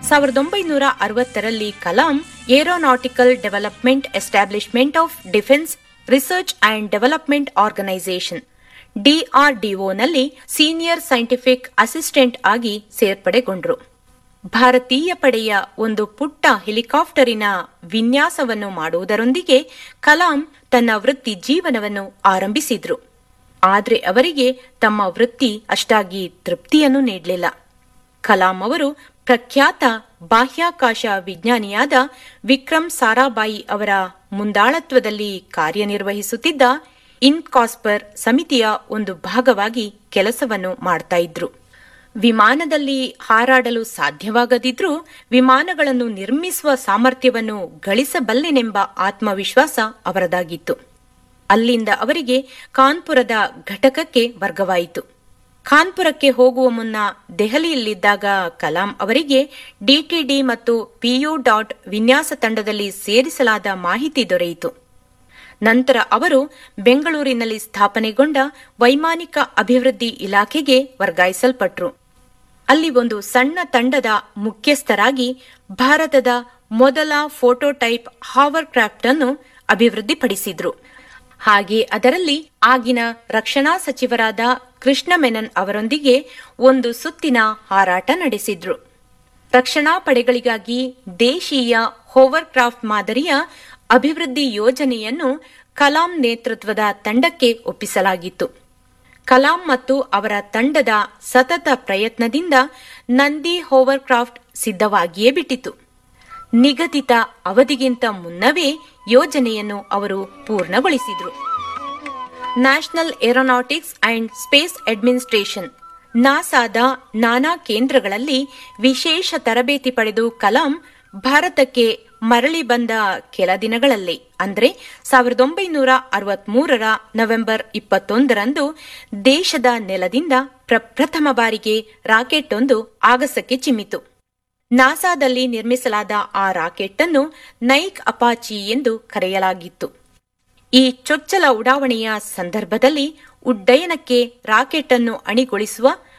ಸಾವಿರದ ಒಂಬೈನೂರ ಅರವತ್ತರಲ್ಲಿ Kalam aeronautical development establishment of defence research and development organisation ಡಿಆರ್ಡಿಒನಲ್ಲಿ ಸೀನಿಯರ್ ಸೈಂಟಿಫಿಕ್ ಅಸಿಸ್ಟೆಂಟ್ ಆಗಿ ಸೇರ್ಪಡೆಗೊಂಡರು ಭಾರತೀಯ ಪಡೆಯ ಒಂದು ಪುಟ್ಟ ಹೆಲಿಕಾಪ್ಟರಿನ ವಿನ್ಯಾಸವನ್ನು ಮಾಡುವುದರೊಂದಿಗೆ ಕಲಾಂ ತನ್ನ ವೃತ್ತಿ ಜೀವನವನ್ನು ಆರಂಭಿಸಿದ್ರು ಆದರೆ ಅವರಿಗೆ ತಮ್ಮ ವೃತ್ತಿ ಅಷ್ಟಾಗಿ ತೃಪ್ತಿಯನ್ನು ನೀಡಲಿಲ್ಲ ಕಲಾಂ ಅವರು ಪ್ರಖ್ಯಾತ ಬಾಹ್ಯಾಕಾಶ ವಿಜ್ಞಾನಿಯಾದ ವಿಕ್ರಮ್ ಸಾರಾಬಾಯಿ ಅವರ ಮುಂದಾಳತ್ವದಲ್ಲಿ ಕಾರ್ಯನಿರ್ವಹಿಸುತ್ತಿದ್ದ ಇನ್ಕಾಸ್ಪರ್ ಸಮಿತಿಯ ಒಂದು ಭಾಗವಾಗಿ ಕೆಲಸವನ್ನು ಮಾಡ್ತಾ ಇದ್ರು ವಿಮಾನದಲ್ಲಿ ಹಾರಾಡಲು ಸಾಧ್ಯವಾಗದಿದ್ರೂ ವಿಮಾನಗಳನ್ನು ನಿರ್ಮಿಸುವ ಸಾಮರ್ಥ್ಯವನ್ನು ಗಳಿಸಬಲ್ಲೆನೆಂಬ ಆತ್ಮವಿಶ್ವಾಸ ಅವರದಾಗಿತ್ತು ಅಲ್ಲಿಂದ ಅವರಿಗೆ ಕಾನ್ಪುರದ ಘಟಕಕ್ಕೆ ವರ್ಗವಾಯಿತು ಕಾನ್ಪುರಕ್ಕೆ ಹೋಗುವ ಮುನ್ನ ದೆಹಲಿಯಲ್ಲಿದ್ದಾಗ ಕಲಾಂ ಅವರಿಗೆ ಡಿಟಿಡಿ ಮತ್ತು ಪಿಯು ಡಾಟ್ ವಿನ್ಯಾಸ ತಂಡದಲ್ಲಿ ಸೇರಿಸಲಾದ ಮಾಹಿತಿ ದೊರೆಯಿತು ನಂತರ ಅವರು ಬೆಂಗಳೂರಿನಲ್ಲಿ ಸ್ಥಾಪನೆಗೊಂಡ ವೈಮಾನಿಕ ಅಭಿವೃದ್ಧಿ ಇಲಾಖೆಗೆ ವರ್ಗಾಯಿಸಲ್ಪಟ್ರು ಅಲ್ಲಿ ಒಂದು ಸಣ್ಣ ತಂಡದ ಮುಖ್ಯಸ್ಥರಾಗಿ ಭಾರತದ ಮೊದಲ ಫೋಟೋಟೈಪ್ ಹಾವರ್ ಕ್ರಾಫ್ಟ್ ಅನ್ನು ಅಭಿವೃದ್ಧಿಪಡಿಸಿದ್ರು ಹಾಗೆ ಅದರಲ್ಲಿ ಆಗಿನ ರಕ್ಷಣಾ ಸಚಿವರಾದ ಕೃಷ್ಣ ಮೆನನ್ ಅವರೊಂದಿಗೆ ಒಂದು ಸುತ್ತಿನ ಹಾರಾಟ ನಡೆಸಿದ್ರು ರಕ್ಷಣಾ ಪಡೆಗಳಿಗಾಗಿ ದೇಶೀಯ ಹೋವರ್ಕ್ರಾಫ್ಟ್ ಮಾದರಿಯ ಅಭಿವೃದ್ಧಿ ಯೋಜನೆಯನ್ನು ಕಲಾಂ ನೇತೃತ್ವದ ತಂಡಕ್ಕೆ ಒಪ್ಪಿಸಲಾಗಿತ್ತು ಕಲಾಂ ಮತ್ತು ಅವರ ತಂಡದ ಸತತ ಪ್ರಯತ್ನದಿಂದ ನಂದಿ ಹೋವರ್ಕ್ರಾಫ್ಟ್ ಸಿದ್ಧವಾಗಿಯೇ ಬಿಟ್ಟಿತು ನಿಗದಿತ ಅವಧಿಗಿಂತ ಮುನ್ನವೇ ಯೋಜನೆಯನ್ನು ಅವರು ಪೂರ್ಣಗೊಳಿಸಿದ್ರು national aeronautics and space administration ನಾಸಾದ ನಾನಾ ಕೇಂದ್ರಗಳಲ್ಲಿ ವಿಶೇಷ ತರಬೇತಿ ಪಡೆದು ಕಲಾಂ ಭಾರತಕ್ಕೆ ಮರಳಿ ಬಂದ ಕೆಲ ದಿನಗಳಲ್ಲೇ ಅಂದ್ರೆ ಸಾವಿರದ ಒಂಬೈನೂರ ಅರವತ್ಮೂರರ ನವೆಂಬರ್ ಇಪ್ಪತ್ತೊಂದರಂದು ದೇಶದ ನೆಲದಿಂದ ಪ್ರಪ್ರಥಮ ಬಾರಿಗೆ ರಾಕೆಟ್ ಒಂದು ಆಗಸಕ್ಕೆ ಚಿಮ್ಮಿತು ನಾಸಾದಲ್ಲಿ ನಿರ್ಮಿಸಲಾದ ಆ ರಾಕೆಟ್ ಅನ್ನು ನೈಕ್ ಅಪಾಚಿ ಎಂದು ಕರೆಯಲಾಗಿತ್ತು ಈ ಚೊಚ್ಚಲ ಉಡಾವಣೆಯ ಸಂದರ್ಭದಲ್ಲಿ ಉಡ್ಡಯನಕ್ಕೆ ರಾಕೆಟ್ ಅನ್ನು ಅಣಿಗೊಳಿಸುವ